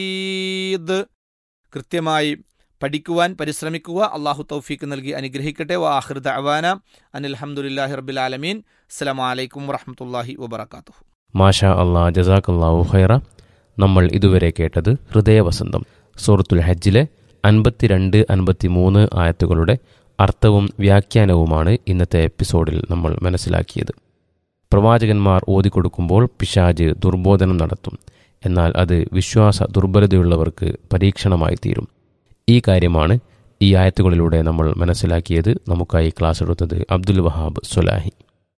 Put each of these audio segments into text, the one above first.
ഇത് കൃത്യമായി പഠിക്കുവാൻ പരിശ്രമിക്കുക അള്ളാഹു തൗഫീക്ക് നൽകി അനുഗ്രഹിക്കട്ടെ വാഹൃദ അവാന അനിൽഹമുല്ലാഹി റബ്ബിൽ ആലമീൻ അസ്സലാമലൈക്കും വറഹമത്തല്ലാഹി വബർക്കാത്തു മാഷാ അള്ളാ ജസാഖല്ലാഹു ഖൈറ നമ്മൾ ഇതുവരെ കേട്ടത് ഹൃദയവസന്തം സൂറത്തുൽ ഹജ്ജിലെ അൻപത്തിരണ്ട് അൻപത്തിമൂന്ന് ആയത്തുകളുടെ അർത്ഥവും വ്യാഖ്യാനവുമാണ് ഇന്നത്തെ എപ്പിസോഡിൽ നമ്മൾ മനസ്സിലാക്കിയത് പ്രവാചകന്മാർ ഓതിക്കൊടുക്കുമ്പോൾ പിശാജ് ദുർബോധനം നടത്തും എന്നാൽ അത് വിശ്വാസ ദുർബലതയുള്ളവർക്ക് പരീക്ഷണമായി തീരും ഈ കാര്യമാണ് ഈ ആയത്തുകളിലൂടെ നമ്മൾ മനസ്സിലാക്കിയത് നമുക്കായി ക്ലാസ് എടുത്തത് അബ്ദുൽ വഹാബ് സുലാഹി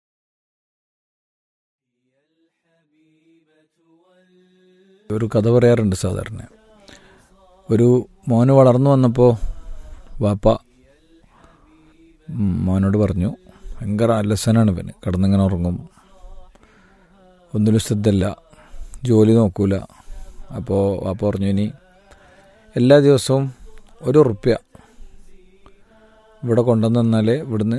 ഒരു കഥ പറയാറുണ്ട് സാധാരണ ഒരു മോന് വളർന്നു വന്നപ്പോൾ വാപ്പ ഉം, മോനോട് പറഞ്ഞു ഭയങ്കര അലസനാണ് ഇവന് കിടന്നിങ്ങനെ ഉറങ്ങും ഒന്നിലും ശ്രദ്ധയില്ല ജോലി നോക്കൂല അപ്പോൾ വാപ്പ പറഞ്ഞു ഇനി എല്ലാ ദിവസവും ഒരു ഉറുപ്യ ഇവിടെ കൊണ്ടുവന്ന് തന്നാലേ ഇവിടുന്ന്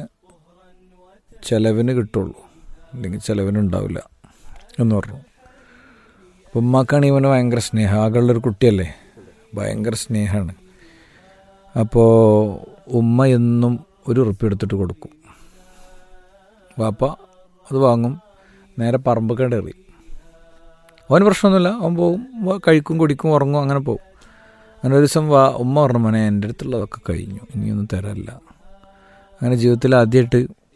ചിലവിന് കിട്ടുള്ളൂ അല്ലെങ്കിൽ ചിലവിന് ഉണ്ടാവില്ല എന്ന് പറഞ്ഞു അപ്പം ഉമ്മാക്കാണ് ഇവന് ഭയങ്കര സ്നേഹം ആകെയുള്ളൊരു കുട്ടിയല്ലേ ഭയങ്കര സ്നേഹമാണ് അപ്പോൾ ഉമ്മ എന്നും ഒരു ഉറുപ്പ് എടുത്തിട്ട് കൊടുക്കും വാപ്പ അത് വാങ്ങും നേരെ പറമ്പൊക്കെ എറി അവന് പ്രശ്നമൊന്നുമില്ല അവൻ പോവും വ- കഴിക്കും കുടിക്കും ഉറങ്ങും അങ്ങനെ പോവും അങ്ങനെ ഒരു ദിവസം വാ ഉമ്മ പറഞ്ഞു മോനെ എൻ്റെ അടുത്തുള്ളതൊക്കെ കഴിഞ്ഞു ഇനിയൊന്നും തരാനില്ല അങ്ങനെ ജീവിതത്തിൽ ആദ്യമായിട്ട്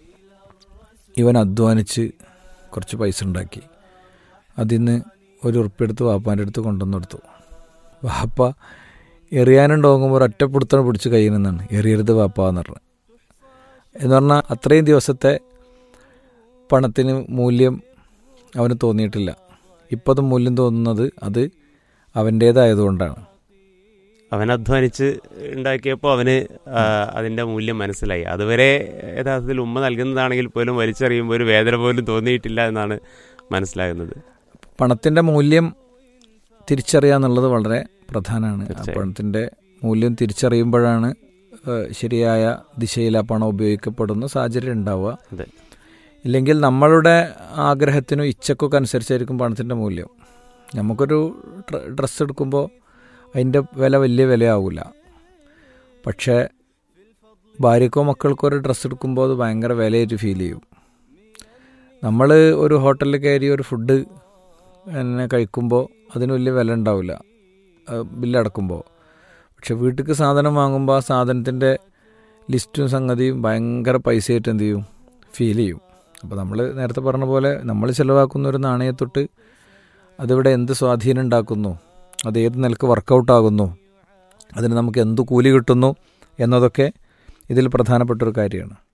ഇവൻ അധ്വാനിച്ച് കുറച്ച് പൈസ ഉണ്ടാക്കി അതിൽ നിന്ന് ഒരു ഉറുപ്പെടുത്ത് വാപ്പാൻ്റെ അടുത്ത് കൊണ്ടുവന്ന് കൊടുത്തു വാപ്പ എറിയാനുണ്ടോങ്ങുമ്പോൾ ഒറ്റപ്പിടുത്തം പിടിച്ച് കയ്യിൽ നിന്നാണ് എറിയരുത് വാപ്പ എന്ന് പറഞ്ഞു എന്ന് പറഞ്ഞാൽ അത്രയും ദിവസത്തെ പണത്തിന് മൂല്യം അവന് തോന്നിയിട്ടില്ല ഇപ്പം അത് മൂല്യം തോന്നുന്നത് അത് അവൻ്റേതായതുകൊണ്ടാണ് അവൻ അധ്വാനിച്ച് ഉണ്ടാക്കിയപ്പോൾ അവന് ആ, അതിന്റെ മൂല്യം മനസ്സിലായി അതുവരെ യഥാർത്ഥത്തിൽ ഉമ്മ നൽകുന്നതാണെങ്കിൽ പോലും വലിച്ചെറിയുമ്പോൾ ഒരു വേദന പോലും തോന്നിയിട്ടില്ല എന്നാണ് മനസ്സിലാകുന്നത് പണത്തിൻ്റെ മൂല്യം തിരിച്ചറിയാന്നുള്ളത് വളരെ പ്രധാനമാണ് ആ തീർച്ചയായും. പണത്തിൻ്റെ മൂല്യം തിരിച്ചറിയുമ്പോഴാണ് ഏഹ്, ശരിയായ ദിശയിൽ ആ പണം ഉപയോഗിക്കപ്പെടുന്ന സാഹചര്യം ഉണ്ടാവുക അതെ. ഇല്ലെങ്കിൽ നമ്മളുടെ ആഗ്രഹത്തിനും ഇച്ഛക്കൊക്കെ അനുസരിച്ചായിരിക്കും പണത്തിൻ്റെ മൂല്യം നമുക്കൊരു ഡ്ര- ഡ്രസ്സ് എടുക്കുമ്പോൾ അതിൻ്റെ വില വലിയ വിലയാവില്ല പക്ഷേ ഭാര്യക്കോ മക്കൾക്കോ ഒരു ഡ്രസ്സ് എടുക്കുമ്പോൾ അത് ഭയങ്കര വിലയായിട്ട് ഫീൽ ചെയ്യും നമ്മൾ ഒരു ഹോട്ടലിൽ കയറി ഒരു ഫുഡ് എന്നെ കഴിക്കുമ്പോൾ അതിന് വലിയ വില ഉണ്ടാവില്ല അത് ബില്ലടക്കുമ്പോൾ പക്ഷെ വീട്ടിലേക്ക് സാധനം വാങ്ങുമ്പോൾ ആ സാധനത്തിൻ്റെ ലിസ്റ്റും സംഗതിയും ഭയങ്കര പൈസയായിട്ട് എന്ത് ചെയ്യും ഫീൽ ചെയ്യും അപ്പോൾ നമ്മൾ നേരത്തെ പറഞ്ഞ പോലെ നമ്മൾ ചിലവാക്കുന്ന ഒരു നാണയത്തൊട്ട് അതിവിടെ എന്ത് സ്വാധീനം ഉണ്ടാക്കുന്നു അത് ഏത് നിലക്ക് വർക്കൗട്ട് ആകുന്നു അതിന് നമുക്ക് എന്ത് കൂലി കിട്ടുന്നു എന്നതൊക്കെ ഇതിൽ പ്രധാനപ്പെട്ട ഒരു കാര്യമാണ്